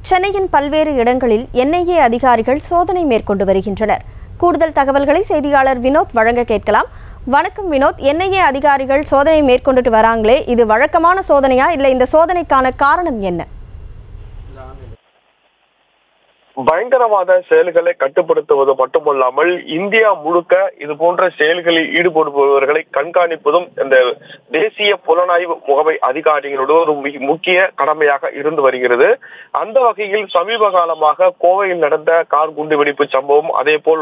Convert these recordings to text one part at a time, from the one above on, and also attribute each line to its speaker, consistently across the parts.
Speaker 1: சென்னையின் பல்வேறு இடங்களில் என்ஐஏ அதிகாரிகள் சோதனை மேற்கொண்டு வருகின்றனர் கூடுதல் தகவல்களை செய்தியாளர் வினோத் வழங்க கேட்கலாம் வணக்கம் வினோத் என்ஐஏ அதிகாரிகள் சோதனை மேற்கொண்டுட்டு வராங்களே இது வழக்கமான சோதனையா இல்லை இந்த சோதனைக்கான காரணம் என்ன
Speaker 2: பயங்கரவாத செயல்களை கட்டுப்படுத்துவது மட்டுமல்லாமல் இந்தியா முழுக்க இது போன்ற செயல்களில் ஈடுபடுபவர்களை கண்காணிப்பதும் இந்த தேசிய புலனாய்வு முகமை அதிகாரிகளோட ஒரு மிக முக்கிய கடமையாக இருந்து வருகிறது அந்த வகையில் சமீப காலமாக கோவையில் நடந்த கார் குண்டுவெடிப்பு சம்பவம் அதே போல்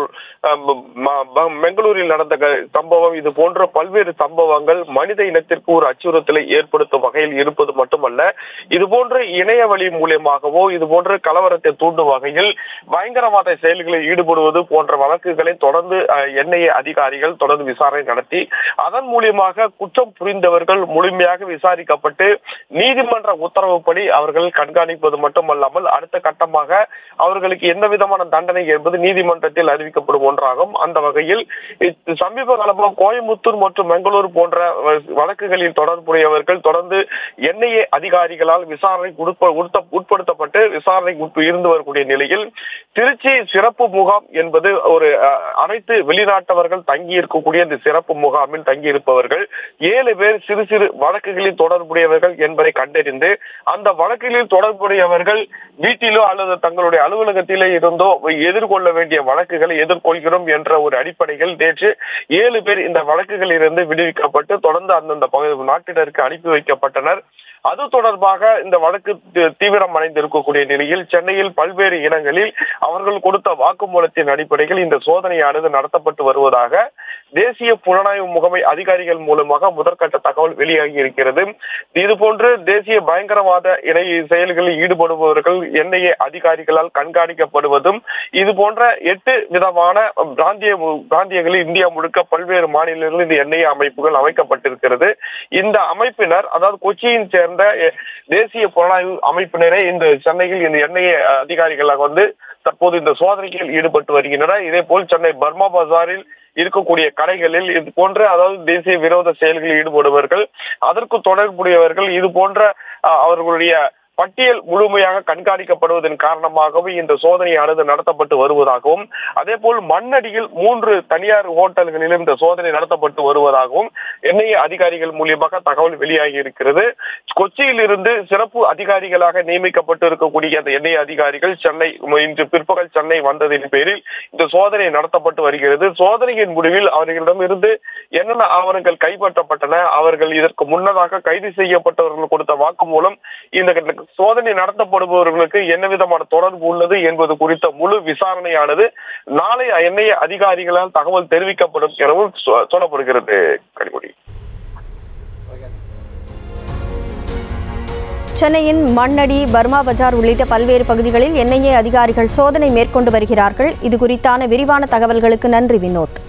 Speaker 2: பெங்களூரில் நடந்த க- சம்பவம் இது போன்ற பல்வேறு சம்பவங்கள் மனித இனத்திற்கு ஒரு அச்சுறுத்தலை ஏற்படுத்தும் வகையில் இருப்பது மட்டுமல்ல இது போன்ற இணைய வழி மூலியமாகவோ இது போன்ற கலவரத்தை தூண்டும் வகையில் பயங்கரவாத செயல்களில் ஈடுபடுவது போன்ற வழக்குகளை தொடர்ந்து என்ஐஏ அதிகாரிகள் தொடர்ந்து விசாரணை நடத்தி அதன் மூலியமாக குற்றம் புரிந்தவர்கள் முழுமையாக விசாரிக்கப்பட்டு நீதிமன்ற உத்தரவுப்படி அவர்கள் கண்காணிப்பது மட்டுமல்லாமல் அடுத்த கட்டமாக அவர்களுக்கு எந்த விதமான தண்டனை என்பது நீதிமன்றத்தில் அறிவிக்கப்படும் ஒன்றாகும் அந்த வகையில் இ- சமீப காலமாக கோயம்புத்தூர் மற்றும் பெங்களூர் போன்ற அஹ், வழக்குகளில் தொடர்புடையவர்கள் தொடர்ந்து என்ஐஏ அதிகாரிகளால் விசாரணைக்கு உட்ப- உட்ப- உட்படுத்தப்பட்டு விசாரணைக்கு உட்ப- இருந்து வரக்கூடிய நிலையில் திருச்சி சிறப்பு முகாம் என்பது ஒரு அஹ், அனைத்து வெளிநாட்டவர்கள் தங்கி இருக்கக்கூடிய இந்த சிறப்பு முகாமில் தங்கி இருப்பவர்கள் ஏழு பேர் சிறு சிறு வழக்குகளில் தொடர்புடையவர்கள் என்பதை கண்டறிந்து அந்த வழக்குகளில் தொடர்புடையவர்கள் வீட்டிலோ அல்லது தங்களுடைய அலுவலகத்திலே இருந்தோ எதிர்கொள்ள வேண்டிய வழக்குகளை எதிர்கொள்கிறோம் என்ற ஒரு அடிப்படையில் நேற்று ஏழு பேர் இந்த வழக்குகளில் இருந்து விடுவிக்கப்பட்டு தொடர்ந்து அந்தந்த பகுதி நாட்டினருக்கு அனுப்பி வைக்கப்பட்டனர் அது தொடர்பாக இந்த வழக்கு தி- தீவிரம் அடைந்திருக்கக்கூடிய நிலையில் சென்னையில் பல்வேறு இடங்களில் அவர்கள் கொடுத்த வாக்குமூலத்தின் அடிப்படையில் இந்த சோதனையானது நடத்தப்பட்டு வருவதாக தேசிய புலனாய்வு முகமை அதிகாரிகள் மூலமாக முதற்கட்ட தகவல் வெளியாகி இருக்கிறது இது போன்று தேசிய பயங்கரவாத இணை செயல்களில் ஈடுபடுபவர்கள் என்ஐஏ அதிகாரிகளால் கண்காணிக்கப்படுவதும் இது போன்ற எட்டு விதமான பிராந்திய மு- பிராந்தியங்களில் இந்தியா முழுக்க பல்வேறு மாநிலங்களில் இந்த என்ஐஏ அமைப்புகள் அமைக்கப்பட்டிருக்கிறது இந்த அமைப்பினர் அதாவது கொச்சியின் சேர்ந்த எ- தேசிய புலனாய்வு அமைப்பினரே இந்த சென்னையில் இந்த என்ஐஏ அதிகாரிகளாக வந்து தற்போது இந்த சோதனையில் ஈடுபட்டு வருகின்றனர் இதே போல் சென்னை பர்மா பஜாரில் இருக்கக்கூடிய கடைகளில் இது போன்ற அதாவது தேசிய விரோத செயல்களில் ஈடுபடுபவர்கள் அதற்கு தொடர்புடையவர்கள் இது போன்ற அஹ், அவர்களுடைய பட்டியல் முழுமையாக கண்காணிக்கப்படுவதன் காரணமாகவும் இந்த சோதனையானது நடத்தப்பட்டு வருவதாகவும் அதே போல் மண்ணடியில் மூன்று தனியார் ஹோட்டல்களிலும் இந்த சோதனை நடத்தப்பட்டு வருவதாகவும் என்ஐஏ அதிகாரிகள் மூலியமாக தகவல் வெளியாகி இருக்கிறது கொச்சியில் இருந்து சிறப்பு அதிகாரிகளாக நியமிக்கப்பட்டு இருக்கக்கூடிய அந்த என்ஐஏ அதிகாரிகள் சென்னை இன்று பிற்பகல் சென்னை வந்ததின் பேரில் இந்த சோதனை நடத்தப்பட்டு வருகிறது சோதனையின் முடிவில் அவர்களிடம் இருந்து என்னென்ன ஆவணங்கள் கைப்பற்றப்பட்டன அவர்கள் இதற்கு முன்னதாக கைது செய்யப்பட்டவர்கள் கொடுத்த வாக்குமூலம் இந்த சோதனை நடத்தப்படுபவர்களுக்கு என்ன விதமான தொடர்பு உள்ளது என்பது குறித்த முழு விசாரணையானது நாளை என்ஐஏ அதிகாரிகளால் தகவல் தெரிவிக்கப்படும் எனவும் சொ- சொல்லப்படுகிறது கனிமொழி
Speaker 1: சென்னையின் மண்ணடி பர்மா பஜார் உள்ளிட்ட பல்வேறு பகுதிகளில் என்ஐஏ அதிகாரிகள் சோதனை மேற்கொண்டு வருகிறார்கள் இது குறித்தான விரிவான தகவல்களுக்கு நன்றி வினோத்